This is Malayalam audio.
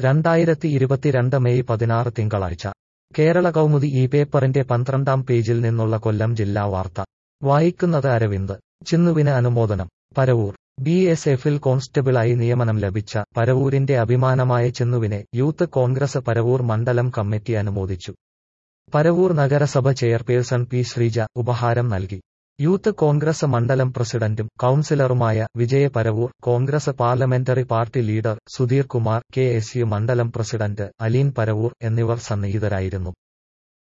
രണ്ടായിരത്തി ഇരുപത്തിരണ്ട് മെയ് പതിനാറ് തിങ്കളാഴ്ച കേരള കൗമുദി ഈ പേപ്പറിന്റെ പന്ത്രണ്ടാം പേജിൽ നിന്നുള്ള കൊല്ലം ജില്ലാ വാർത്ത വായിക്കുന്നത് അരവിന്ദ് ചിന്നുവിന് അനുമോദനം പരവൂർ ബി എസ് എഫിൽ കോൺസ്റ്റബിളായി നിയമനം ലഭിച്ച പരവൂരിന്റെ അഭിമാനമായ ചിന്നുവിനെ യൂത്ത് കോൺഗ്രസ് പരവൂർ മണ്ഡലം കമ്മിറ്റി അനുമോദിച്ചു പരവൂർ നഗരസഭ ചെയർപേഴ്സൺ പി ശ്രീജ ഉപഹാരം നൽകി യൂത്ത് കോൺഗ്രസ് മണ്ഡലം പ്രസിഡന്റും കൌൺസിലറുമായ Vijaya Paravur Congress parliamentary party leader Sudheer Kumar K S U മണ്ഡലം പ്രസിഡന്റ് അലീൻ പരവൂർ എന്നിവർ സന്നിഹിതരായിരുന്നു